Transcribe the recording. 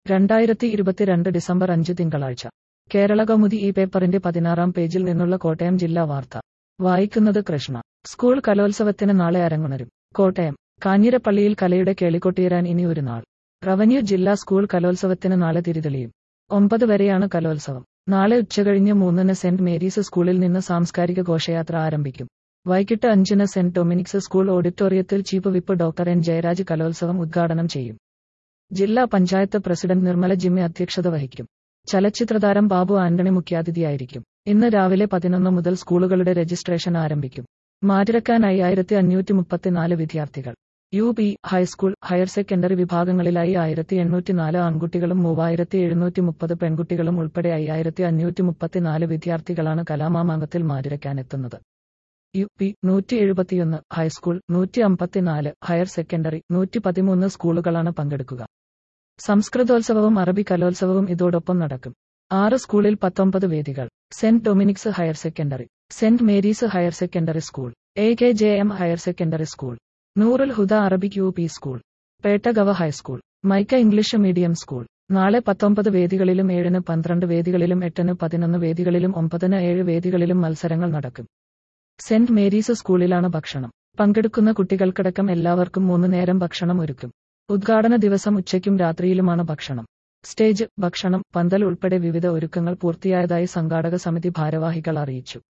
രണ്ടായിരത്തി ഇരുപത്തിരണ്ട് ഡിസംബർ അഞ്ച് തിങ്കളാഴ്ച കേരള കൗമുദി ഈ പേപ്പറിന്റെ പതിനാറാം പേജിൽ നിന്നുള്ള കോട്ടയം ജില്ലാ വാർത്ത വായിക്കുന്നത് കൃഷ്ണ സ്കൂൾ കലോത്സവത്തിന് നാളെ അരങ്ങുണരും കോട്ടയം കാഞ്ഞിരപ്പള്ളിയിൽ കലയുടെ കേളികൊട്ടിയിരാൻ ഇനി ഒരു നാൾ റവന്യൂ ജില്ലാ സ്കൂൾ കലോത്സവത്തിന് നാളെ തിരിതെളിയും ഒമ്പത് വരെയാണ് കലോത്സവം നാളെ ഉച്ചകഴിഞ്ഞ് മൂന്നിന് സെന്റ് മേരീസ് സ്കൂളിൽ നിന്ന് സാംസ്കാരിക ഘോഷയാത്ര ആരംഭിക്കും വൈകിട്ട് അഞ്ചിന് സെന്റ് ഡൊമിനിക്സ് സ്കൂൾ ഓഡിറ്റോറിയത്തിൽ chief whip doctor N Jayaraj കലോത്സവം ഉദ്ഘാടനം ചെയ്യും ജില്ലാ പഞ്ചായത്ത് പ്രസിഡന്റ് നിർമ്മല ജിമ്മി അധ്യക്ഷത വഹിക്കും ചലച്ചിത്രതാരം ബാബു ആന്റണി മുഖ്യാതിഥിയായിരിക്കും ഇന്ന് രാവിലെ പതിനൊന്ന് മുതൽ സ്കൂളുകളുടെ രജിസ്ട്രേഷൻ ആരംഭിക്കും മാറ്റിരക്കാൻ അയ്യായിരത്തി അഞ്ഞൂറ്റി മുപ്പത്തിനാല് വിദ്യാർത്ഥികൾ U P high school higher secondary വിഭാഗങ്ങളിലായി ആയിരത്തി എണ്ണൂറ്റിനാല് ആൺകുട്ടികളും മൂവായിരത്തി എഴുന്നൂറ്റി മുപ്പത് പെൺകുട്ടികളും ഉൾപ്പെടെ അയ്യായിരത്തി അഞ്ഞൂറ്റി മുപ്പത്തിനാല് വിദ്യാർത്ഥികളാണ് കലാമാമാങ്കത്തിൽ മാറ്റിരക്കാനെത്തുന്നത് യു പി നൂറ്റി എഴുപത്തിയൊന്ന് ഹൈസ്കൂൾ നൂറ്റി അമ്പത്തിനാല് ഹയർ സെക്കൻഡറി നൂറ്റി പതിമൂന്ന് സ്കൂളുകളാണ് പങ്കെടുക്കുക സംസ്കൃതോത്സവവും അറബി കലോത്സവവും ഇതോടൊപ്പം നടക്കും ആറ് സ്കൂളിൽ പത്തൊമ്പത് വേദികൾ saint Dominic's higher secondary saint Mary's higher secondary school A K J M higher secondary school Noorul Huda Arabic U P school പേട്ടഗവ ഹൈസ്കൂൾ മൈക്ക ഇംഗ്ലീഷ് മീഡിയം സ്കൂൾ നാളെ പത്തൊമ്പത് വേദികളിലും ഏഴിന് പന്ത്രണ്ട് വേദികളിലും എട്ടിന് പതിനൊന്ന് വേദികളിലും ഒമ്പതിന് ഏഴ് വേദികളിലും മത്സരങ്ങൾ നടക്കും സെന്റ് മേരീസ് സ്കൂളിലാണ് ഭക്ഷണം പങ്കെടുക്കുന്ന കുട്ടികൾക്കടക്കം എല്ലാവർക്കും മൂന്ന് നേരം ഭക്ഷണം ഒരുക്കും ഉദ്ഘാടന ദിവസം ഉച്ചയ്ക്കും രാത്രിയിലുമാണ് ഭക്ഷണം സ്റ്റേജ് ഭക്ഷണം പന്തൽ ഉൾപ്പെടെ വിവിധ ഒരുക്കങ്ങൾ പൂർത്തിയായതായി സംഘാടക സമിതി ഭാരവാഹികൾ അറിയിച്ചു